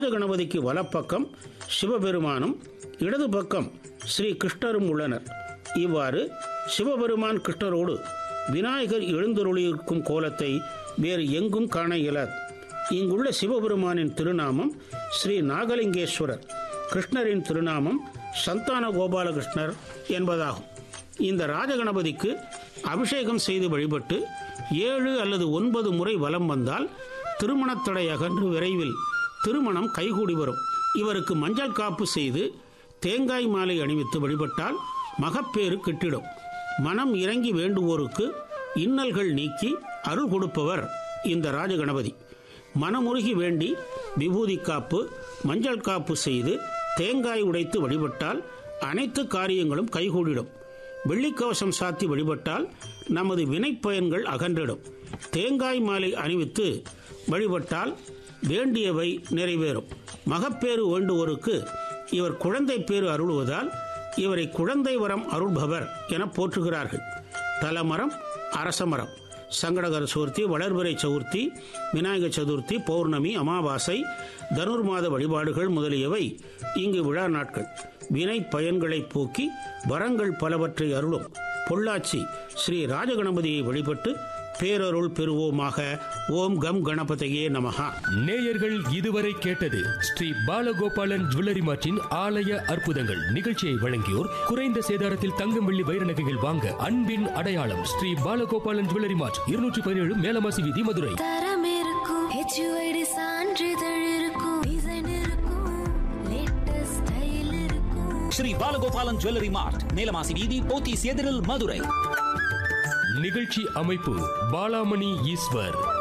கணபதிக்கு வலப்பக்கம் சிவபெருமானும் இடது பக்கம் ஸ்ரீ கிருஷ்ணரும் உள்ளனர் இவ்வாறு சிவபெருமான் கிருஷ்ணரோடு விநாயகர் எழுந்தருளியிருக்கும் கோலத்தை வேறு எங்கும் காண இயலாது இங்குள்ள சிவபெருமானின் திருநாமம் ஸ்ரீ நாகலிங்கேஸ்வரர் கிருஷ்ணரின் திருநாமம் சந்தான கோபாலகிருஷ்ணர் என்பதாகும் இந்த ராஜகணபதிக்கு அபிஷேகம் செய்து வழிபட்டு ஏழு அல்லது ஒன்பது முறை வலம் வந்தால் திருமணத்தடை அகன்று விரைவில் திருமணம் கைகூடி வரும் இவருக்கு மஞ்சள் காப்பு செய்து தேங்காய் மாலை அணிவித்து வழிபட்டால் மகப்பேறு கிட்டிடும் மனம் இறங்கி வேண்டுவோருக்கு இன்னல்கள் நீக்கி அருள் கொடுப்பவர் இந்த ராஜகணபதி மனமுருகி வேண்டி விபூதி காப்பு மஞ்சள் காப்பு செய்து தேங்காய் உடைத்து வழிபட்டால் அனைத்து காரியங்களும் கைகூடிடும் வெள்ளிக்கவசம் சாத்தி வழிபட்டால் நமது வினைப்பயன்கள் அகன்றிடும் தேங்காய் மாலை அணிவித்து வழிபட்டால் வேண்டியவை நிறைவேறும் மகப்பேறு வேண்டுவோருக்கு இவர் குழந்தை பேறு அருளுவதால் இவரை குழந்தை வரம் அருள்பவர் என போற்றுகிறார்கள் தலமரம் அரசமரம் சங்கடகர சதுர்த்தி வளர்பிறை சதுர்த்தி விநாயகர் சதுர்த்தி பௌர்ணமி அமாவாசை தனுர்மாத வழிபாடுகள் முதலியவை இங்கு விழா நாட்கள் வினை பயன்களை போக்கி வரங்கள் பலவற்றை அருளும் பொள்ளாச்சி ஸ்ரீ ராஜகணபதியை வழிபட்டு பேரருள் பெறுவோமாக ஓம் கம் கணபதியே நமகா நேயர்கள் இதுவரை கேட்டது ஸ்ரீ பாலகோபாலன் ஜுவல்லரி மார்ட்டின் ஆலய அற்புதங்கள் நிகழ்ச்சியை வழங்கியோர் குறைந்த சேதாரத்தில் தங்கம் வெள்ளி வைர நகைகள் வாங்க அன்பின் அடையாளம் ஸ்ரீ பாலகோபாலன் ஜுவல்லரி மார்ட் இருநூற்றி பதினேழு மேலமாசி வீதி மதுரை தரம் இருக்கும் ஹெச்யூஐடி சான்றிதழ் இருக்கும் டிசைன் இருக்கும் லேட்டஸ்ட் ஸ்டைல் இருக்கும் ஸ்ரீ பாலகோபாலன் ஜுவல்லரி மார்ட் மேலமாசி வீதி போத்தீஸ் எதிரில் மதுரை நிகழ்ச்சி அமைப்பு பாலாமணி ஈஸ்வர்